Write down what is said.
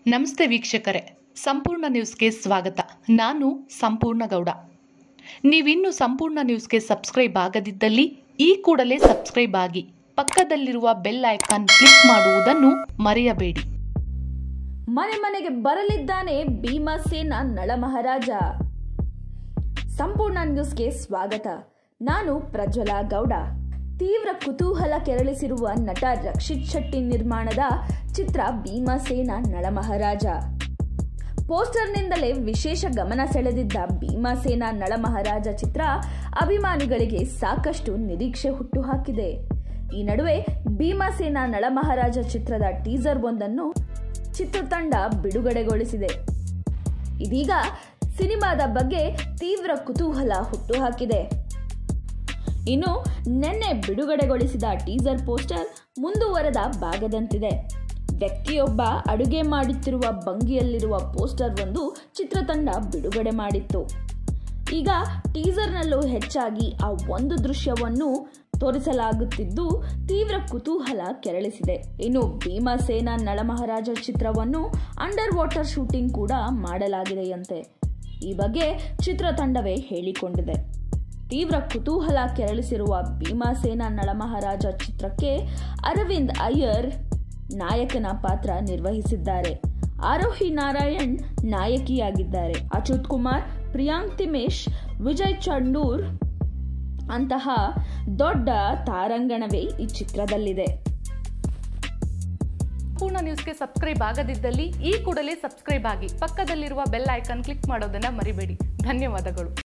ನಮಸ್ತೆ ವೀಕ್ಷಕರೇ ಸಂಪೂರ್ಣ ನ್ಯೂಸ್ಗೆ ಸ್ವಾಗತ ನಾನು ಸಂಪೂರ್ಣ ಗೌಡ ನೀವಿನ್ನು ಸಂಪೂರ್ಣ ನ್ಯೂಸ್ಗೆ ಸಬ್ಸ್ಕ್ರೈಬ್ ಆಗದಿದ್ದಲ್ಲಿ ಈ ಕೂಡಲೇ ಸಬ್ಸ್ಕ್ರೈಬ್ ಆಗಿ ಪಕ್ಕದಲ್ಲಿರುವ ಬೆಲ್ ಐಕಾನ್ ಕ್ಲಿಕ್ ಮಾಡುವುದನ್ನು ಮರೆಯಬೇಡಿ ಮನೆ ಮನೆಗೆ ಬರಲಿದ್ದಾನೆ ಭೀಮಸೇನ ನಳಮಹಾರಾಜ ಸಂಪೂರ್ಣ ನ್ಯೂಸ್ಗೆ ಸ್ವಾಗತ ನಾನು ಪ್ರಜ್ವಲ ಗೌಡ ತೀವ್ರ ಕುತೂಹಲ ಕೆರಳಿಸಿರುವ ನಟ ರಕ್ಷಿತ್ ಶೆಟ್ಟಿ ನಿರ್ಮಾಣದ ಚಿತ್ರ ಭೀಮಸೇನ ನಳಮಹಾರಾಜ ಪೋಸ್ಟರ್ನಿಂದಲೇ ವಿಶೇಷ ಗಮನ ಸೆಳೆದಿದ್ದ ಭೀಮಸೇನ ನಳಮಹಾರಾಜ ಚಿತ್ರ ಅಭಿಮಾನಿಗಳಿಗೆ ಸಾಕಷ್ಟು ನಿರೀಕ್ಷೆ ಹುಟ್ಟುಹಾಕಿದೆ ಈ ನಡುವೆ ಭೀಮಸೇನ ನಳಮಹಾರಾಜ ಚಿತ್ರದ ಟೀಸರ್ ಒಂದನ್ನು ಚಿತ್ರತಂಡ ಬಿಡುಗಡೆಗೊಳಿಸಿದೆ ಇದೀಗ ಸಿನಿಮಾದ ಬಗ್ಗೆ ತೀವ್ರ ಕುತೂಹಲ ಹುಟ್ಟುಹಾಕಿದೆ ಇನ್ನು ನಿನ್ನೆ ಬಿಡುಗಡೆಗೊಳಿಸಿದ ಟೀಸರ್ ಪೋಸ್ಟರ್ ಮುಂದುವರೆದ ಭಾಗದಂತಿದೆ ವ್ಯಕ್ತಿಯೊಬ್ಬ ಅಡುಗೆ ಮಾಡುತ್ತಿರುವ ಭಂಗಿಯಲ್ಲಿರುವ ಪೋಸ್ಟರ್ ಒಂದು ಚಿತ್ರತಂಡ ಬಿಡುಗಡೆ ಮಾಡಿತ್ತು ಈಗ ಟೀಸರ್ನಲ್ಲೂ ಹೆಚ್ಚಾಗಿ ಆ ಒಂದು ದೃಶ್ಯವನ್ನು ತೋರಿಸಲಾಗುತ್ತಿದ್ದು ತೀವ್ರ ಕುತೂಹಲ ಕೆರಳಿಸಿದೆ ಇನ್ನು ಭೀಮಸೇನ ನಳಮಹಾರಾಜ ಚಿತ್ರವನ್ನು ಅಂಡರ್ ವಾಟರ್ ಶೂಟಿಂಗ್ ಕೂಡ ಮಾಡಲಾಗಿದೆಯಂತೆ ಈ ಬಗ್ಗೆ ಚಿತ್ರತಂಡವೇ ಹೇಳಿಕೊಂಡಿದೆ ತೀವ್ರ ಕುತೂಹಲ ಕೆರಳಿಸಿರುವ ಭೀಮಸೇನ ನಳಮಹಾರಾಜ ಚಿತ್ರಕ್ಕೆ ಅರವಿಂದ್ ಅಯ್ಯರ್ ನಾಯಕನ ಪಾತ್ರ ನಿರ್ವಹಿಸಿದ್ದಾರೆ ಆರೋಹಿ ನಾರಾಯಣ್ ನಾಯಕಿಯಾಗಿದ್ದಾರೆ ಅಚ್ಯುತ್ ಕುಮಾರ್ ಪ್ರಿಯಾಂಕ್ ತಿಮೇಶ್ ವಿಜಯ್ ಚಂಡೂರ್ ಅಂತಹ ದೊಡ್ಡ ತಾರಂಗಣವೇ ಈ ಚಿತ್ರದಲ್ಲಿದೆ ಸಂಪೂರ್ಣ ನ್ಯೂಸ್ಗೆ ಸಬ್ಸ್ಕ್ರೈಬ್ ಆಗದಿದ್ದಲ್ಲಿ ಈ ಕೂಡಲೇ ಸಬ್ಸ್ಕ್ರೈಬ್ ಆಗಿ ಪಕ್ಕದಲ್ಲಿರುವ ಬೆಲ್ ಐಕಾನ್ ಕ್ಲಿಕ್ ಮಾಡೋದನ್ನು ಮರಿಬೇಡಿ ಧನ್ಯವಾದಗಳು